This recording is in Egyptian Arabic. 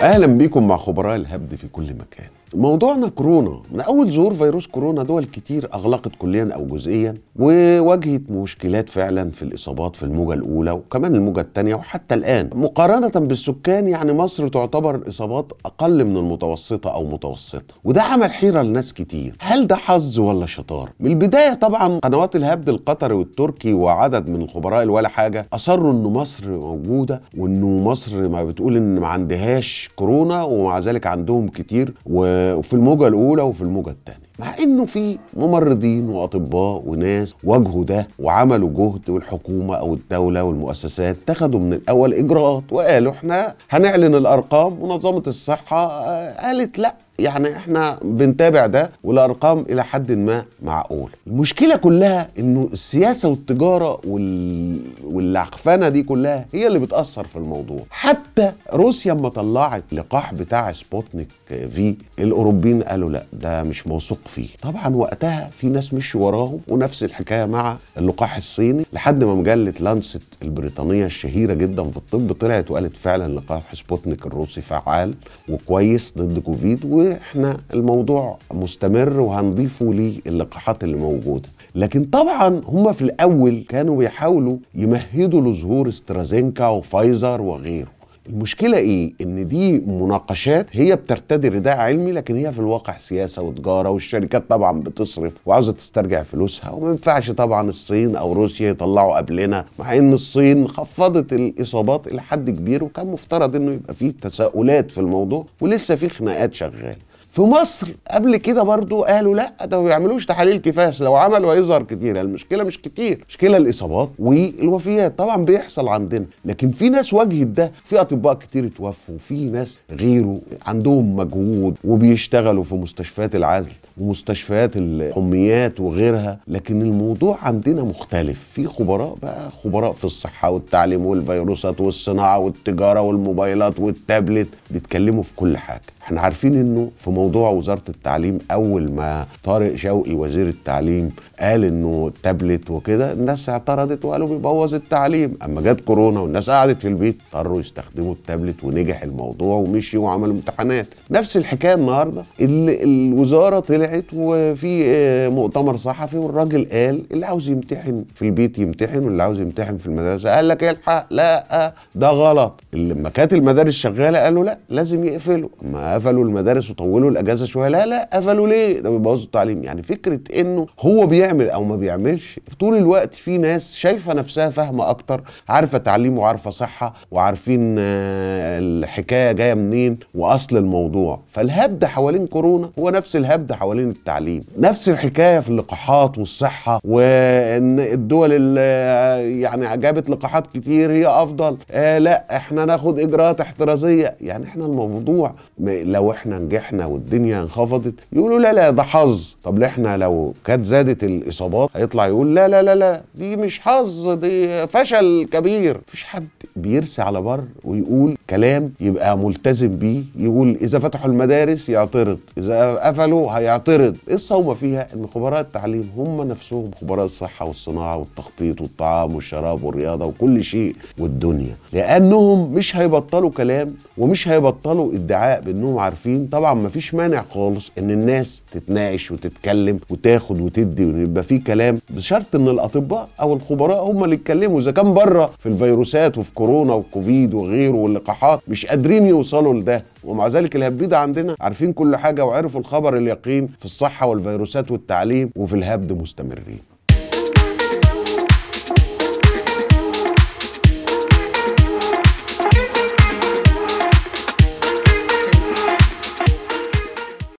اهلا بيكم مع خبراء الهبد في كل مكان موضوعنا كورونا من اول ظهور فيروس كورونا دول كتير اغلقت كليا او جزئيا وواجهت مشكلات فعلا في الاصابات في الموجه الاولى وكمان الموجه الثانيه وحتى الان مقارنه بالسكان يعني مصر تعتبر الاصابات اقل من المتوسطه او متوسطه وده عمل حيره لناس كتير هل ده حظ ولا شطاره من البدايه طبعا قنوات الهبد القطري والتركي وعدد من الخبراء ولا حاجه اصروا ان مصر موجوده وانه مصر ما بتقول ان ما عندهاش كورونا ومع ذلك عندهم كتير و وفي الموجة الأولى وفي الموجة الثانية مع انه في ممرضين واطباء وناس واجهوا ده وعملوا جهد والحكومه او الدوله والمؤسسات اتخذوا من الاول اجراءات وقالوا احنا هنعلن الارقام منظمه الصحه قالت لا يعني احنا بنتابع ده والارقام الى حد ما معقول المشكله كلها انه السياسه والتجاره وال... والعقفنه دي كلها هي اللي بتاثر في الموضوع حتى روسيا اما طلعت اللقاح بتاع سبوتنيك في الاوروبيين قالوا لا ده مش موثوق فيه طبعا وقتها في ناس مشوا وراهم ونفس الحكايه مع اللقاح الصيني لحد ما مجله لانست البريطانيه الشهيره جدا في الطب طلعت وقالت فعلا لقاح سبوتنيك الروسي فعال وكويس ضد كوفيد واحنا الموضوع مستمر وهنضيفه للقاحات اللي موجوده لكن طبعا هم في الاول كانوا بيحاولوا يمهدوا لظهور استرازينكا وفايزر وغيره المشكلة ايه؟ ان دي مناقشات هي بترتدي رداء علمي لكن هي في الواقع سياسة وتجارة والشركات طبعا بتصرف وعاوزة تسترجع فلوسها وما ينفعش طبعا الصين او روسيا يطلعوا قبلنا مع ان الصين خفضت الاصابات الى حد كبير وكان مفترض انه يبقى فيه تساؤلات في الموضوع ولسه في خناقات شغاله في مصر قبل كده برضو قالوا لا ده ما بيعملوش تحاليل كفايه لو عملوا هيظهر كتير المشكله مش كتير المشكله الاصابات والوفيات طبعا بيحصل عندنا لكن في ناس واجهت ده في اطباء كتير اتوفوا وفي ناس غيره عندهم مجهود وبيشتغلوا في مستشفيات العزل ومستشفيات الحميات وغيرها لكن الموضوع عندنا مختلف في خبراء بقى خبراء في الصحه والتعليم والفيروسات والصناعه والتجاره والموبايلات والتابلت بيتكلموا في كل حاجه احنا عارفين انه في موضوع وزاره التعليم اول ما طارق شوقي وزير التعليم قال انه التابلت وكده الناس اعترضت وقالوا بيبوظ التعليم اما جت كورونا والناس قعدت في البيت اضطروا يستخدموا التابلت ونجح الموضوع ومشي وعملوا امتحانات نفس الحكايه النهارده الوزاره طلعت وفي مؤتمر صحفي والراجل قال اللي عاوز يمتحن في البيت يمتحن واللي عاوز يمتحن في المدرسه قال لك الحق لا ده غلط لما كانت المدارس شغاله قالوا لا لازم يقفلوا ما قفلوا المدارس وطولوا الاجازه شويه لا لا قفلوا ليه ده بيبوظوا التعليم يعني فكره انه هو بيعمل او ما بيعملش طول الوقت في ناس شايفه نفسها فاهمه اكتر عارفه تعليم وعارفه صحه وعارفين الحكايه جايه منين واصل الموضوع فالهبد حوالين كورونا هو نفس الهبد حوالين التعليم نفس الحكايه في اللقاحات والصحه وان الدول اللي يعني جابت لقاحات كتير هي افضل آه لا احنا ناخد اجراءات احترازيه يعني احنا الموضوع لو احنا نجحنا والدنيا انخفضت يقولوا لا لا ده حظ طب احنا لو كانت زادت الاصابات هيطلع يقول لا لا لا لا دي مش حظ دي فشل كبير مفيش حد بيرسي على بر ويقول كلام يبقى ملتزم بيه يقول اذا فتحوا المدارس يعترض اذا قفلوا هيعترض ايه الصومه فيها ان خبراء التعليم هم نفسهم خبراء الصحه والصناعه والتخطيط والطعام والشراب والرياضه وكل شيء والدنيا لانهم مش هيبطلوا كلام ومش هيبطلوا ادعاء بانهم عارفين طبعا مفيش مانع خالص ان الناس تتناقش وتتكلم وتاخد وتدي ويبقى في كلام بشرط ان الاطباء او الخبراء هم اللي يتكلموا اذا كان بره في الفيروسات وفي كورونا والكوفيد وغيره واللقاحات مش قادرين يوصلوا لده ومع ذلك الهبيدة عندنا عارفين كل حاجة وعرفوا الخبر اليقين في الصحة والفيروسات والتعليم وفي الهبد مستمرين